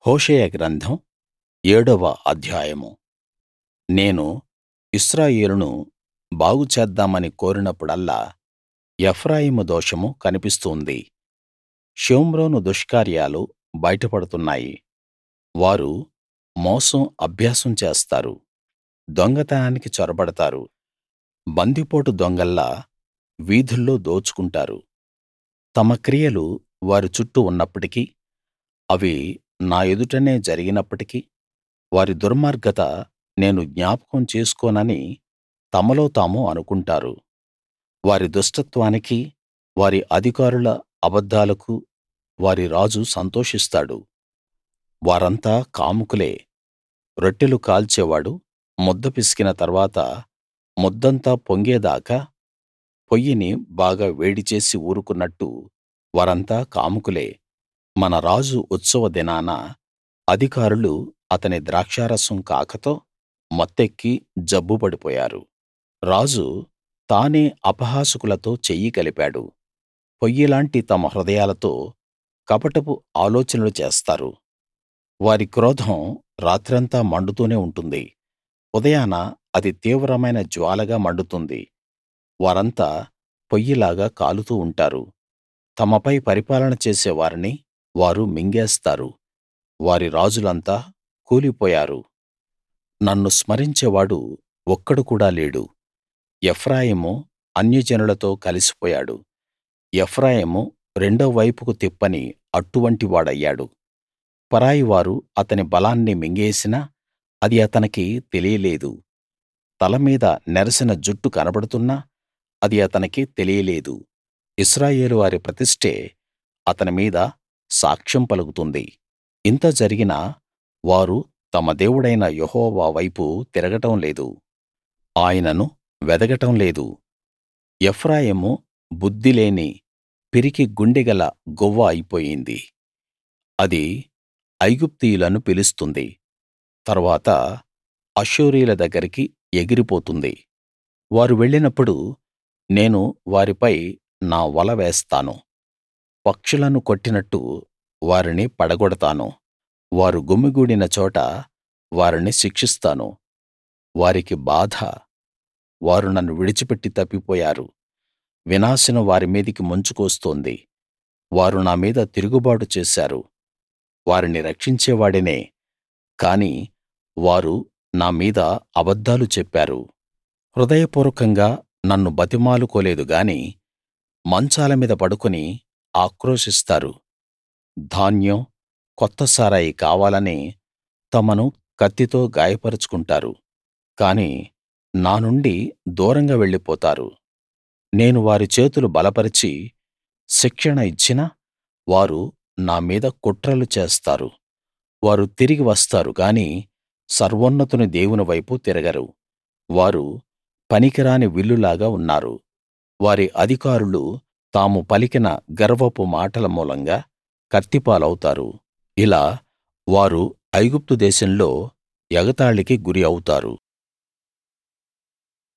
హోషేయ గ్రంథం ఏడవ అధ్యాయం నేను ఇశ్రాయేలును బాగు చేద్దామని కోరినప్పుడల్లా ఎఫ్రాయిము దోషం కనిపిస్తూంది షోమ్రోను దుష్కార్యాలు బయటపడుతున్నాయి వారు మోసం అభ్యాసం చేస్తారు దొంగతనానికి చొరబడతారు బందిపోటు దొంగల్లా వీధుల్లో దోచుకుంటారు తమ క్రియలు వారి చుట్టూ ఉన్నప్పటికీ అవి నా ఎదుటనే జరిగినప్పటికీ వారి దుర్మార్గత నేను జ్ఞాపకం చేసుకోనని తమలో తాము అనుకుంటారు వారి దుష్టత్వానికి వారి అధికారుల అబద్ధాలకు వారి రాజు సంతోషిస్తాడు వారంతా కాముకులే రొట్టెలు కాల్చేవాడు ముద్ద పిసికిన తర్వాత ముద్దంతా పొంగేదాకా పొయ్యిని బాగా వేడిచేసి ఊరుకున్నట్టు వారంతా కాముకులే మన రాజు ఉత్సవ దినాన అధికారులు అతని ద్రాక్షారసం కాకతో మత్తెక్కి జబ్బుపడిపోయారు రాజు తానే అపహాసకులతో చెయ్యి కలిపాడు పొయ్యిలాంటి తమ హృదయాలతో కపటపు ఆలోచనలు చేస్తారు వారి క్రోధం రాత్రంతా మండుతూనే ఉంటుంది ఉదయాన అది తీవ్రమైన జ్వాలగా మండుతుంది వారంతా పొయ్యిలాగా కాలుతూ ఉంటారు తమపై పరిపాలన చేసే వారిని వారు మింగేస్తారు వారి రాజులంతా కూలిపోయారు నన్ను స్మరించేవాడు ఒక్కడు కూడా లేడు ఎఫ్రాయిము అన్యజనులతో కలిసిపోయాడు ఎఫ్రాయిము రెండో వైపుకు తిప్పని అట్టు వాడయ్యాడు పరాయివారు అతని బలాన్ని మింగేసినా అది అతనికి తెలియలేదు తల మీద నెరసిన జుట్టు కనబడుతున్నా అది అతనికి తెలియలేదు ఇశ్రాయేలు వారి ప్రతిష్టే అతని మీద సాక్ష్యం పలుకుతుంది ఇంత జరిగినా వారు తమ దేవుడైన యెహోవా వైపు తిరగడం లేదు ఆయనను వెదకడం లేదు ఎఫ్రాయిము బుద్ధిలేని పిరికి గుండెగల గువ్వ అయిపోయింది అది ఐగుప్తీయులను పిలుస్తుంది తరువాత అష్షూరీయుల దగ్గరికి ఎగిరిపోతుంది వారు వెళ్ళినప్పుడు నేను వారిపై నా వల వేస్తాను పక్షులను కొట్టినట్టు వారిని పడగొడతాను వారు గుమిగూడిన చోట వారిని శిక్షిస్తాను వారికి బాధ వారు నన్ను విడిచిపెట్టి తప్పిపోయారు వినాశనం వారి మీదికి ముంచుకొస్తోంది వారు నా మీద తిరుగుబాటు చేశారు వారిని రక్షించేవాడినే కాని వారు నా మీద అబద్ధాలు చెప్పారు హృదయపూర్వకంగా నన్ను బతిమాలుకోలేదు గాని మంచాల మీద పడుకుని ఆక్రోశిస్తారు ధాన్యం కొత్త సారాయి కావాలని తమను కత్తితో గాయపరచుకుంటారు కాని నా నుండి దూరంగా వెళ్ళిపోతారు నేను వారి చేతులు బలపరిచి శిక్షణ ఇచ్చినా వారు నా మీద కుట్రలు చేస్తారు వారు తిరిగి వస్తారు గాని సర్వోన్నతుని దేవుని వైపు తిరగరు వారు పనికిరాని విల్లులాగా ఉన్నారు వారి అధికారులు తాము పలికిన గర్వపు మాటల మూలంగా కత్తిపాలవుతారు ఇలా వారు ఐగుప్తు దేశంలో ఎగతాళికి గురి అవుతారు